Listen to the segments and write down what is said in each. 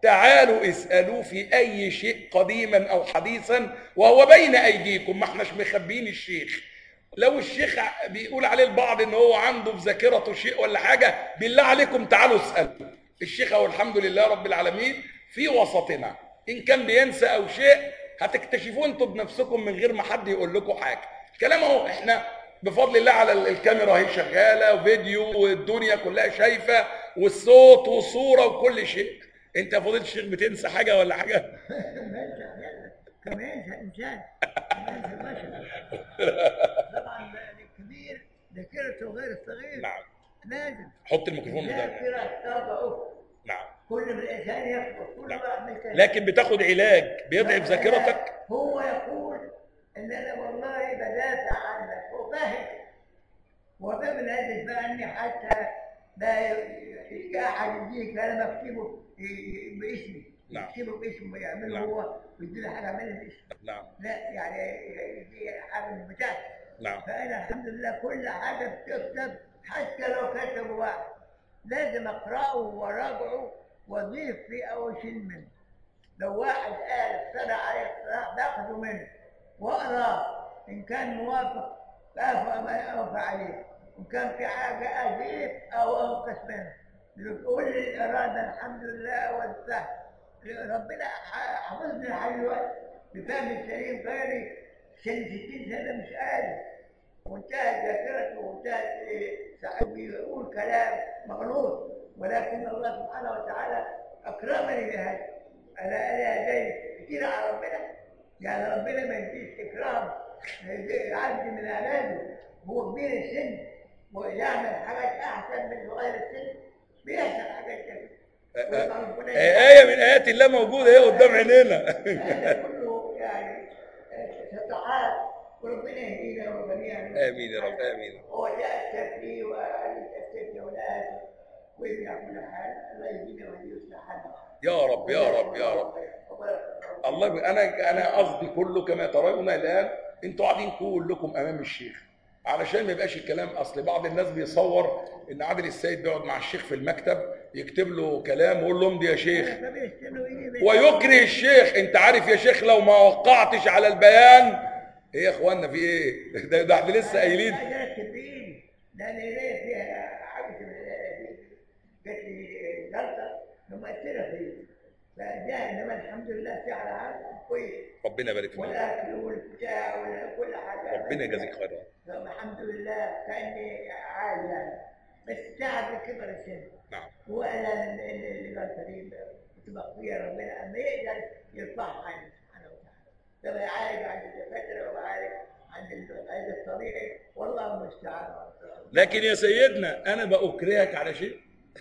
تعالوا اسألوه في أي شيء قديما أو حديثا وهو بين أيديكم ما احناش مخبين الشيخ لو الشيخ بيقول عليه البعض ان هو عنده في ذاكرته شيء ولا حاجة بالله عليكم تعالوا اسألوا الشيخ هو الحمد لله رب العالمين في وسطنا إن كان بينسى أو شيء هتكتشفوه انتوا بنفسكم من غير ما حد يقول لكم حاجة الكلام اهو احنا بفضل الله على الكاميرا اهي شغالة وفيديو والدنيا كلها شايفة والصوت والصورة وكل شيء انت يا فضيلة الشيخ بتنسى حاجة ولا حاجة كما ينسى الانسان كما ينسى البشر طبعا الكبير ذاكرته غير الصغير نعم لازم حط الميكروفون قدامك ذاكرة تضعف نعم كل ما الانسان يكبر كل نعم. ما يعمل كده. لكن بتاخد علاج بيضعف ذاكرتك هو يقول ان انا والله بدافع عنك وفاهم وفاهم الهدف بقى اني حتى لا يجي احد يديك كلام اكتبه باسمي نعم. يكتبه باسمه يعمله نعم. هو ويدي له حاجه اعملها باسمه نعم لا يعني دي حاجه مش بتاعتي نعم فانا الحمد لله كل حاجه بتكتب حتى لو كتب واحد لازم اقراه واراجعه واضيف فيه او اشيل منه لو واحد قال اقترح عليه اقتراح باخده منه واقراه ان كان موافق فافق ما اوفى عليه وان كان في حاجه اضيف او انقص منه بتقول الاراده الحمد لله والفهم ربنا ح- حفظني لحد دلوقتي بفهم السليم غيري سن 60 سنه مش قادر وانتهت ذاكرته وانتهت إيه، ساعات بيقول كلام مغلوط ولكن الله سبحانه وتعالى اكرمني بهذا انا انا زي كتير على ربنا يعني ربنا ما يديش اكرام عبد من عباده هو كبير السن ويعمل حاجات احسن من صغير السن بيحصل حاجات كده ويبقى ربنا آية من آيات الله موجودة اهي قدام عينينا هذا كله يعني استطاعات وربنا يهدينا وجميعا آمين يا رب آمين هو يأسف لي ويأسف لي والآسف ويبني على كل حال الله يهدينا ويصلح حالنا يا رب يا رب يا رب الله ب... انا انا قصدي كله كما ترون الان انتوا قاعدين كلكم امام الشيخ علشان ما يبقاش الكلام اصل بعض الناس بيصور ان عادل السيد بيقعد مع الشيخ في المكتب يكتب له كلام ويقول له امضي يا شيخ ويكره الشيخ انت عارف يا شيخ لو ما وقعتش على البيان ايه يا اخوانا في ايه ده, ده احنا لسه قايلين لا ركب بايدي لان ايديا فيها حاجه من الآية. جات لي جلطه مؤثره فيا فده انما الحمد لله سعر عام كويس ربنا يبارك فيك والاكل والبتاع وكل حاجه ربنا يجازيك خيرا الحمد لله كاني عادي يعني بس تعب كبر السن نعم وانا اللي قال سليم وتبقى فيها ربنا اما يقدر يرفعها عني سبحانه وتعالى لما يعالج عند الدكاتره ويعالج عند العلاج الطبيعي والله المستعان لكن يا سيدنا انا باكرهك على شيء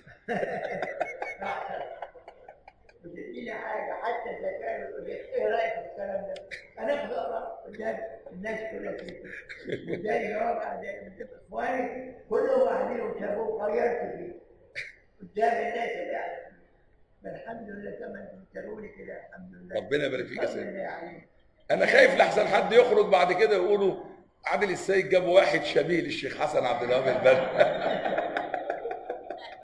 بتديني حاجه حتى اذا كان يقول لي ايه رايك في الكلام ده؟ انا اخذ اقرا قدام الناس كلها كده اداني جواب قاعدين اخواني كلهم قاعدين وشافوه غيرت فيه قدام الناس اللي قاعده فالحمد لله كما انتم بتقولوا كده الحمد لله ربنا يبارك فيك يا الحمد سيدي لله عليك انا خايف لحسن حد يخرج بعد كده يقولوا عادل السيد جاب واحد شبيه للشيخ حسن عبد الوهاب البنا